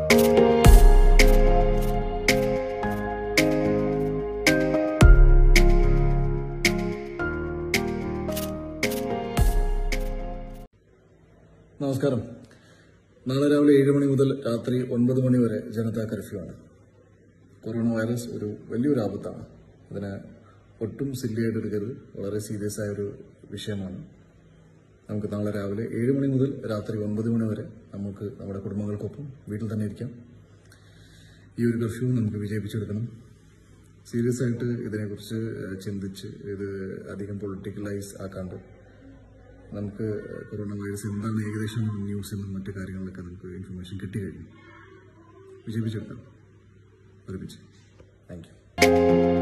നമസ്കാരം നാളെ രാവിലെ ഏഴ് മണി മുതൽ രാത്രി ഒൻപത് മണി വരെ ജനതാ കർഫ്യൂ ആണ് കൊറോണ വൈറസ് ഒരു വലിയൊരു ആപത്താണ് അതിന് ഒട്ടും സില്ലിയായിട്ട് എടുക്കരുത് വളരെ സീരിയസ് ആയ ഒരു വിഷയമാണ് നമുക്ക് നാളെ രാവിലെ ഏഴ് മണി മുതൽ രാത്രി ഒൻപത് മണി വരെ നമുക്ക് നമ്മുടെ കുടുംബങ്ങൾക്കൊപ്പം വീട്ടിൽ തന്നെ ഇരിക്കാം ഈ ഒരു കർഫ്യൂ നമുക്ക് വിജയിപ്പിച്ചെടുക്കണം സീരിയസ് ആയിട്ട് ഇതിനെക്കുറിച്ച് ഏഹ്, ചിന്തിച്ച് ഇത് അധികം പൊളിറ്റിക്കലൈസ് ആക്കാണ്ട് നമുക്ക് കൊറോണ വൈറസ് എന്താണ് ഏകദേശം ന്യൂസിലും മറ്റു കാര്യങ്ങളിലൊക്കെ നമുക്ക് ഇൻഫർമേഷൻ കിട്ടിക്കഴിഞ്ഞു വിജയിപ്പിച്ചെടുക്കാം ഒരുമിച്ച് താങ്ക് യു